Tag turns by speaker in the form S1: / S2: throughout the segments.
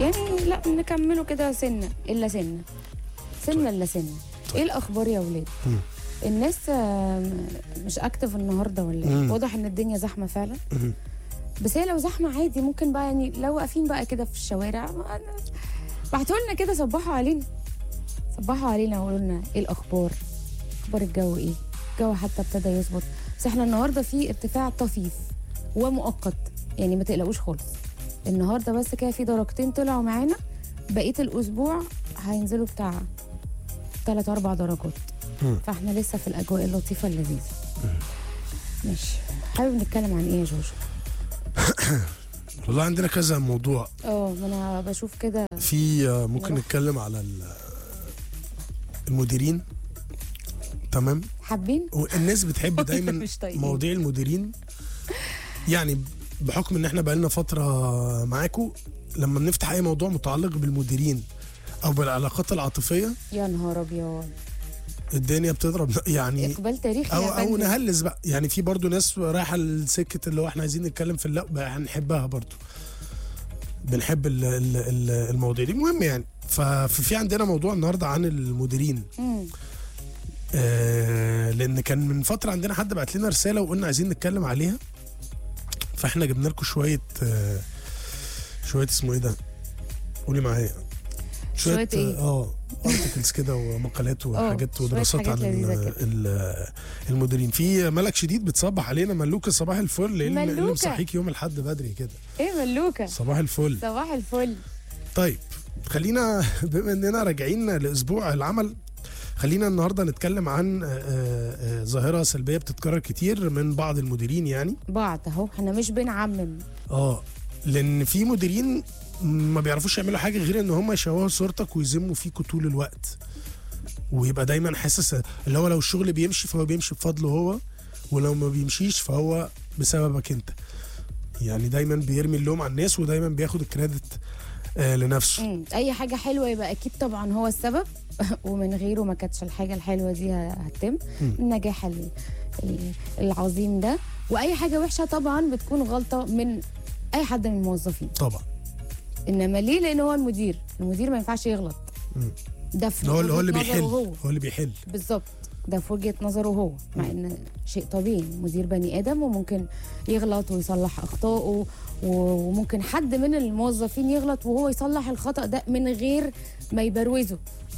S1: يعني لا نكمله كده سنه الا سنه سنه الا سنه ايه الاخبار يا ولاد
S2: مم.
S1: الناس آم، مش اكتف النهارده ولا ايه
S2: مم.
S1: واضح ان الدنيا زحمه فعلا
S2: مم.
S1: بس هي لو زحمه عادي ممكن بقى يعني لو واقفين بقى كده في الشوارع ما- بعتوا لنا كده صبحوا علينا صبحوا علينا وقولوا لنا ايه الاخبار اخبار الجو ايه الجو حتى ابتدى يظبط بس احنا النهارده في ارتفاع طفيف ومؤقت يعني ما تقلقوش خالص النهارده بس كده في درجتين طلعوا معانا بقيه الاسبوع هينزلوا بتاع 3 4 درجات
S2: مم.
S1: فاحنا لسه في الاجواء اللطيفه اللذيذه ماشي حابب نتكلم عن ايه يا جوجو
S2: والله عندنا كذا موضوع
S1: اه ما انا بشوف كده
S2: في آه، ممكن
S1: نروح.
S2: نتكلم على ال- المديرين تمام
S1: حابين
S2: والناس بتحب دايما
S1: مش طايقين.
S2: مواضيع المديرين يعني بحكم ان احنا بقالنا فتره معاكم لما بنفتح اي موضوع متعلق بالمديرين او بالعلاقات العاطفيه
S1: يا نهار ابيض
S2: الدنيا بتضرب يعني
S1: اقبال تاريخي
S2: او
S1: يا
S2: او
S1: فندم.
S2: نهلس بقى يعني في برضو ناس رايحه لسكه اللي هو احنا عايزين نتكلم في اللأ بقى هنحبها برضو بنحب ال- ال- ال- المواضيع دي مهم يعني ف- ففي عندنا موضوع النهارده عن المديرين
S1: مم.
S2: آه لان كان من فتره عندنا حد بعت لنا رساله وقلنا عايزين نتكلم عليها فاحنا جبنا لكم شويه آه شويه اسمه ايه ده قولي معايا
S1: شوية إيه؟
S2: اه ارتكلز كده ومقالات وحاجات
S1: شوية
S2: ودراسات
S1: حاجات
S2: عن
S1: لذيذة
S2: ال-
S1: كده.
S2: ال- المديرين في ملك شديد بتصبح علينا ملوكه صباح الفل ايه اللي- إيه اللي
S1: ملوكة.
S2: مصحيك يوم الحد بدري كده
S1: ايه ملوكه
S2: صباح الفل
S1: صباح الفل
S2: طيب خلينا بما اننا راجعين لاسبوع العمل خلينا النهارده نتكلم عن آه، آه، آه، ظاهره سلبيه بتتكرر كتير من بعض المديرين يعني
S1: بعض اهو احنا مش بنعمم
S2: اه لان في مديرين ما بيعرفوش يعملوا حاجه غير ان هم يشوهوا صورتك ويذموا فيكوا طول الوقت ويبقى دايما حاسس اللي هو لو الشغل بيمشي فهو بيمشي بفضله هو ولو ما بيمشيش فهو بسببك انت يعني دايما بيرمي اللوم على الناس ودايما بياخد الكريدت آه لنفسه
S1: مم. اي حاجه حلوه يبقى اكيد طبعا هو السبب ومن غيره ما كانتش الحاجه الحلوه دي هتتم
S2: مم.
S1: النجاح ال- ال- العظيم ده واي حاجه وحشه طبعا بتكون غلطه من اي حد من الموظفين
S2: طبعا
S1: انما ليه لان هو المدير المدير ما ينفعش يغلط
S2: مم.
S1: ده في
S2: هو اللي هو اللي
S1: وجهة
S2: بيحل
S1: نظره هو
S2: هو اللي بيحل
S1: بالظبط ده في وجهه نظره هو مع ان شيء طبيعي مدير بني ادم وممكن يغلط ويصلح اخطائه و- وممكن حد من الموظفين يغلط وهو يصلح الخطا ده من غير ما يبروزه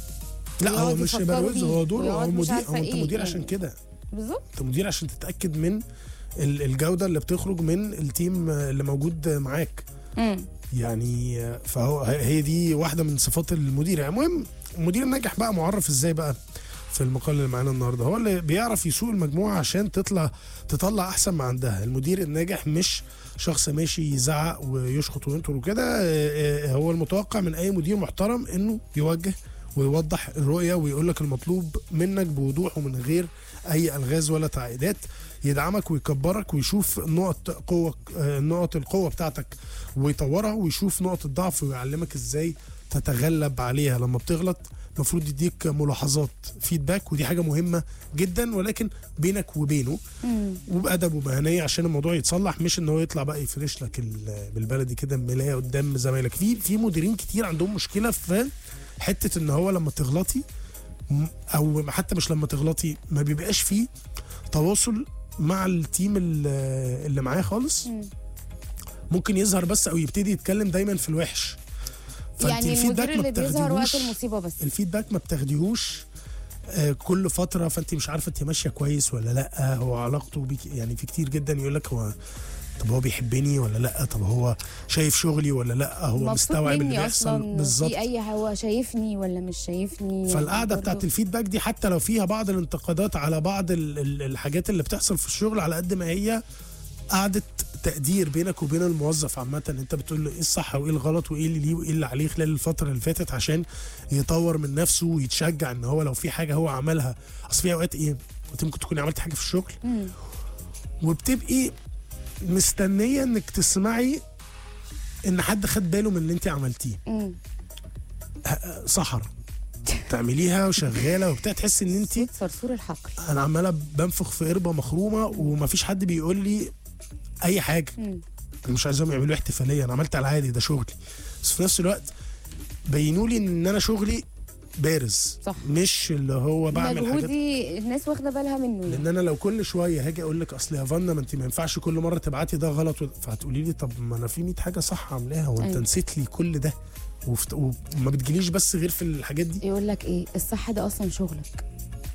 S2: لا هو
S1: ويقعد
S2: مش
S1: يفكروا
S2: يبروز
S1: بيه
S2: هو دوره هو
S1: ويقعد مش
S2: مدير
S1: عارفة
S2: هو انت
S1: إيه
S2: مدير
S1: يعني.
S2: عشان كده
S1: بالظبط
S2: انت مدير عشان تتاكد من ال- الجوده اللي بتخرج من التيم اللي موجود معاك
S1: مم.
S2: يعني فهو هي دي واحده من صفات المدير يعني المهم المدير الناجح بقى معرف ازاي بقى في المقال اللي معانا النهارده هو اللي بيعرف يسوق المجموعه عشان تطلع تطلع احسن ما عندها المدير الناجح مش شخص ماشي يزعق ويشخط وينطر وكده آه، آه، هو المتوقع من اي مدير محترم انه يوجه ويوضح الرؤيه ويقول لك المطلوب منك بوضوح ومن غير اي الغاز ولا تعقيدات يدعمك ويكبرك ويشوف نقط قوة آه، نقط القوة بتاعتك ويطورها ويشوف نقط الضعف ويعلمك ازاي تتغلب عليها لما بتغلط المفروض يديك ملاحظات فيدباك ودي حاجة مهمة جدا ولكن بينك وبينه
S1: مم.
S2: وبأدب ومهنية عشان الموضوع يتصلح مش ان هو يطلع بقى يفرش لك ال- بالبلدي كده ملاية قدام زمايلك في في مديرين كتير عندهم مشكلة في حتة ان هو لما تغلطي م- او حتى مش لما تغلطي ما بيبقاش فيه تواصل مع التيم ال- اللي معاه خالص
S1: مم.
S2: ممكن يظهر بس او يبتدي يتكلم دايما في الوحش فأنت
S1: يعني
S2: الفيدباك
S1: المدير
S2: ما
S1: اللي بيظهر وقت
S2: بتاخديهوش-
S1: المصيبه بس
S2: الفيدباك ما بتاخديهوش آه، كل فتره فانت مش عارفه انت ماشيه كويس ولا لا هو علاقته بيك يعني في كتير جدا يقول لك هو طب هو بيحبني ولا لا طب هو شايف شغلي ولا لا هو
S1: مبسوط
S2: مستوعب اللي
S1: مني
S2: بيحصل
S1: اصلا
S2: بالظبط
S1: في اي هو شايفني ولا مش شايفني يعني
S2: فالقعده
S1: برضو-
S2: بتاعت الفيدباك دي حتى لو فيها بعض الانتقادات على بعض ال- ال- الحاجات اللي بتحصل في الشغل على قد ما هي قعده تقدير بينك وبين الموظف عامه انت بتقول له ايه الصح وايه الغلط وايه اللي ليه وايه اللي عليه خلال الفتره اللي فاتت عشان يطور من نفسه ويتشجع ان هو لو في حاجه هو عملها اصل في اوقات ايه انت ممكن تكوني عملت حاجه في الشغل
S1: مم.
S2: وبتبقي مستنيه انك تسمعي ان حد خد باله من اللي انت عملتيه
S1: مم.
S2: سحر تعمليها وشغاله وبتاع تحس ان انت
S1: صوت صرصور الحقل
S2: انا عماله بنفخ في قربه مخرومه ومفيش حد بيقول لي اي حاجه
S1: مم.
S2: انا مش عايزهم يعملوا احتفاليه انا عملت على العادي ده شغلي بس في نفس الوقت بينوا لي ان انا شغلي بارز
S1: صح.
S2: مش اللي هو بعمل حاجات
S1: مجهودي الناس واخده بالها منه يعني.
S2: لان انا لو كل شويه هاجي اقول لك اصل يا فانا ما انت ما ينفعش كل مره تبعتي ده غلط و- فهتقولي لي طب ما انا في 100 حاجه صح عاملاها وانت
S1: أيوة.
S2: نسيت لي كل ده وفت- وما بتجيليش بس غير في الحاجات دي
S1: يقول لك ايه الصح ده اصلا شغلك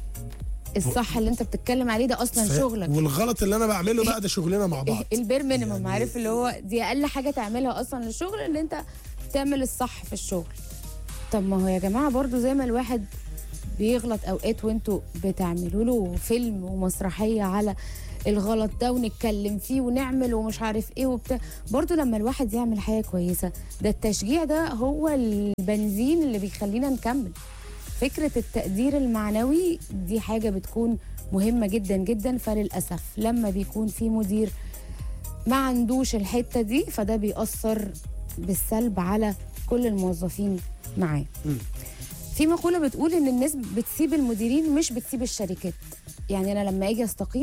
S1: الصح اللي انت بتتكلم عليه ده اصلا
S2: ف-
S1: شغلك
S2: والغلط اللي انا بعمله بقى ده شغلنا مع بعض
S1: البير مينيمم
S2: يعني-
S1: عارف اللي هو دي اقل حاجه تعملها اصلا للشغل ان انت تعمل الصح في الشغل طب ما هو يا جماعه برضو زي ما الواحد بيغلط اوقات وانتوا بتعملوا له فيلم ومسرحيه على الغلط ده ونتكلم فيه ونعمل ومش عارف ايه وبتاع برضو لما الواحد يعمل حاجه كويسه ده التشجيع ده هو البنزين اللي بيخلينا نكمل فكره التقدير المعنوي دي حاجه بتكون مهمه جدا جدا فللاسف لما بيكون في مدير ما عندوش الحته دي فده بيأثر بالسلب على كل الموظفين معاه
S2: مم.
S1: في مقوله بتقول ان الناس بتسيب المديرين مش بتسيب الشركات يعني انا لما اجي استقيل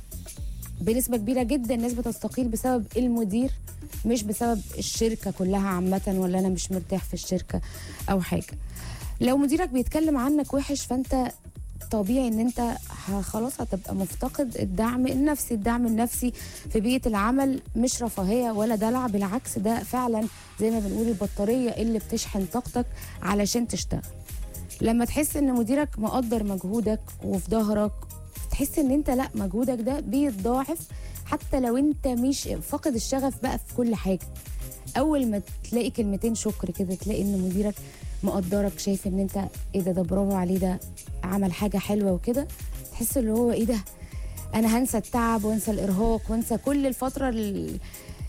S1: بنسبه كبيره جدا الناس بتستقيل بسبب المدير مش بسبب الشركه كلها عامه ولا انا مش مرتاح في الشركه او حاجه لو مديرك بيتكلم عنك وحش فانت طبيعي ان انت ه- خلاص هتبقى مفتقد الدعم النفسي الدعم النفسي في بيئه العمل مش رفاهيه ولا دلع بالعكس ده فعلا زي ما بنقول البطاريه اللي بتشحن طاقتك علشان تشتغل لما تحس ان مديرك مقدر مجهودك وفي ظهرك تحس ان انت لا مجهودك ده بيتضاعف حتى لو انت مش فاقد الشغف بقى في كل حاجه اول ما تلاقي كلمتين شكر كده تلاقي ان مديرك مقدرك شايف ان انت ايه ده ده برافو عليه ده عمل حاجه حلوه وكده تحس اللي هو ايه ده انا هنسى التعب وانسى الارهاق وانسى كل الفتره ال...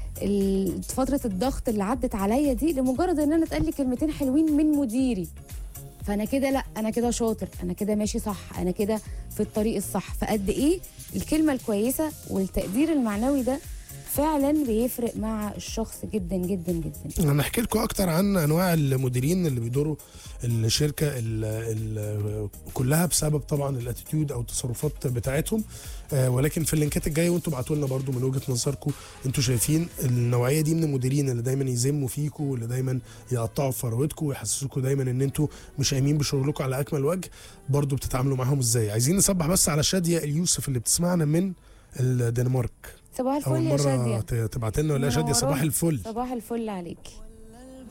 S1: ال- فتره الضغط اللي عدت عليا دي لمجرد ان انا اتقال لي كلمتين حلوين من مديري فانا كده لا انا كده شاطر انا كده ماشي صح انا كده في الطريق الصح فقد ايه الكلمه الكويسه والتقدير المعنوي ده فعلا بيفرق مع الشخص جدا جدا جدا
S2: انا احكي لكم اكتر عن انواع المديرين اللي بيدوروا الشركه ال ال كلها بسبب طبعا الاتيتيود او التصرفات بتاعتهم آه ولكن في اللينكات الجايه وانتم ابعتوا لنا برضو من وجهه نظركم انتوا شايفين النوعيه دي من المديرين اللي دايما يذموا فيكم واللي دايما يقطعوا في فروتكم ويحسسوكم دايما ان انتوا مش قايمين بشغلكم على اكمل وجه برضو بتتعاملوا معاهم ازاي عايزين نصبح بس على شاديه اليوسف اللي بتسمعنا من الدنمارك
S1: صباح
S2: اول
S1: الفل يا
S2: مره
S1: شاديه
S2: ت- تبعت لنا ولا يا شاديه صباح
S1: منورانا.
S2: الفل
S1: صباح الفل عليكي